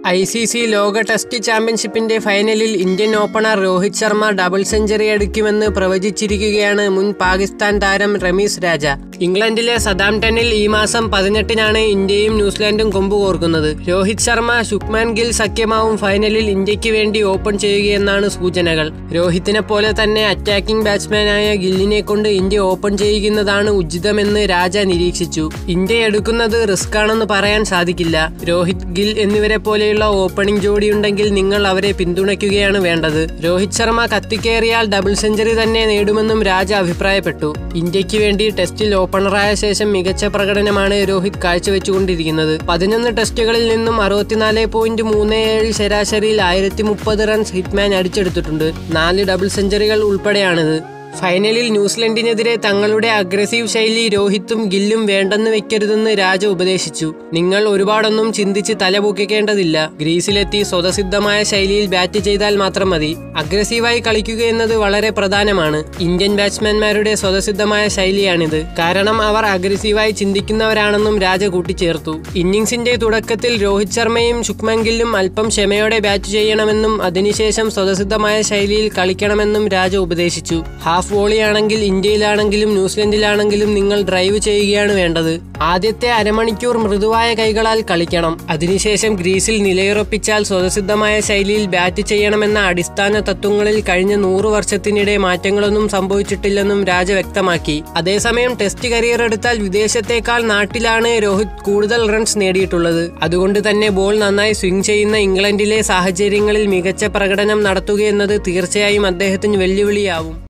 I C C ലോക test ചാമ്പ്യൻഷിപ്പിന്റെ ഫൈനലിൽ Indian opener Rohit Sharma double century അടിക്കുമെന്ന് പ്രവചിച്ചിരിക്കുകയാണ് മുൻ പാകിസ്ഥാൻ താരം റമീസ് രാജ ഇംഗ്ലണ്ടിലെ സദാംടണിൽ ഈ മാസം പതിനെട്ടിനാണ് ഇന്ത്യയും ന്യൂസിലാൻഡും കൊമ്പ് കോർക്കുന്നത് രോഹിത് ശർമ്മ ശുക്മാൻ ഗിൽ സഖ്യമാവും ഫൈനലിൽ ഇന്ത്യക്ക് വേണ്ടി ഓപ്പൺ ചെയ്യുകയെന്നാണ് സൂചനകൾ രോഹിത്തിനെ പോലെ തന്നെ അറ്റാക്കിംഗ് ബാറ്റ്സ്മാനായ ഗില്ലിനെ കൊണ്ട് ഇന്ത്യ ഓപ്പൺ ചെയ്യിക്കുന്നതാണ് ഉചിതമെന്ന് രാജ നിരീക്ഷിച്ചു ഇന്ത്യ എടുക്കുന്നത് റിസ്ക് ആണെന്ന് പറയാൻ സാധിക്കില്ല രോഹിത് ഗിൽ എന്നിവരെ പോലെയുള്ള ഓപ്പണിംഗ് ജോഡിയുണ്ടെങ്കിൽ നിങ്ങൾ അവരെ പിന്തുണയ്ക്കുകയാണ് വേണ്ടത് രോഹിത് ശർമ്മ കത്തിക്കേറിയാൽ ഡബിൾ സെഞ്ചുറി തന്നെ നേടുമെന്നും രാജ അഭിപ്രായപ്പെട്ടു ഇന്ത്യക്ക് വേണ്ടി ടെസ്റ്റിൽ ഓപ്പണറായ ശേഷം മികച്ച പ്രകടനമാണ് രോഹിത് കാഴ്ചവെച്ചുകൊണ്ടിരിക്കുന്നത് പതിനൊന്ന് ടെസ്റ്റുകളിൽ നിന്നും അറുപത്തിനാല് പോയിന്റ് മൂന്ന് ഏഴ് ശരാശരിയിൽ ആയിരത്തി മുപ്പത് റൺസ് ഹിറ്റ്മാൻ അടിച്ചെടുത്തിട്ടുണ്ട് നാല് ഡബിൾ സെഞ്ചുറികൾ ഉൾപ്പെടെയാണിത് ഫൈനലിൽ ന്യൂസിലൻഡിനെതിരെ തങ്ങളുടെ അഗ്രസീവ് ശൈലി രോഹിത്തും ഗില്ലും വേണ്ടെന്ന് വെക്കരുതെന്ന് രാജ ഉപദേശിച്ചു നിങ്ങൾ ഒരുപാടൊന്നും ചിന്തിച്ച് തലപൊക്കിക്കേണ്ടതില്ല ഗ്രീസിലെത്തി സ്വതസിദ്ധമായ ശൈലിയിൽ ബാറ്റ് ചെയ്താൽ മാത്രം മതി അഗ്രസീവായി കളിക്കുക എന്നത് വളരെ പ്രധാനമാണ് ഇന്ത്യൻ ബാറ്റ്സ്മാൻമാരുടെ സ്വതസിദ്ധമായ ശൈലിയാണിത് കാരണം അവർ അഗ്രസീവായി ചിന്തിക്കുന്നവരാണെന്നും രാജ കൂട്ടിച്ചേർത്തു ഇന്നിംഗ്സിന്റെ തുടക്കത്തിൽ രോഹിത് ശർമ്മയും ശുക്മൻ ഗില്ലും അല്പം ക്ഷമയോടെ ബാറ്റ് ചെയ്യണമെന്നും അതിനുശേഷം സ്വതസിദ്ധമായ ശൈലിയിൽ കളിക്കണമെന്നും രാജ ഉപദേശിച്ചു ഹാഫ് വോളിയാണെങ്കിൽ ഇന്ത്യയിലാണെങ്കിലും ന്യൂസിലൻഡിലാണെങ്കിലും നിങ്ങൾ ഡ്രൈവ് ചെയ്യുകയാണ് വേണ്ടത് ആദ്യത്തെ അരമണിക്കൂർ മൃദുവായ കൈകളാൽ കളിക്കണം അതിനുശേഷം ഗ്രീസിൽ നിലയുറപ്പിച്ചാൽ സ്വതസിദ്ധമായ ശൈലിയിൽ ബാറ്റ് ചെയ്യണമെന്ന അടിസ്ഥാന തത്വങ്ങളിൽ കഴിഞ്ഞ നൂറു വർഷത്തിനിടെ മാറ്റങ്ങളൊന്നും സംഭവിച്ചിട്ടില്ലെന്നും രാജ വ്യക്തമാക്കി അതേസമയം ടെസ്റ്റ് കരിയർ എടുത്താൽ വിദേശത്തേക്കാൾ നാട്ടിലാണ് രോഹിത് കൂടുതൽ റൺസ് നേടിയിട്ടുള്ളത് അതുകൊണ്ട് തന്നെ ബോൾ നന്നായി സ്വിംഗ് ചെയ്യുന്ന ഇംഗ്ലണ്ടിലെ സാഹചര്യങ്ങളിൽ മികച്ച പ്രകടനം നടത്തുകയെന്നത് തീർച്ചയായും അദ്ദേഹത്തിന് വെല്ലുവിളിയാവും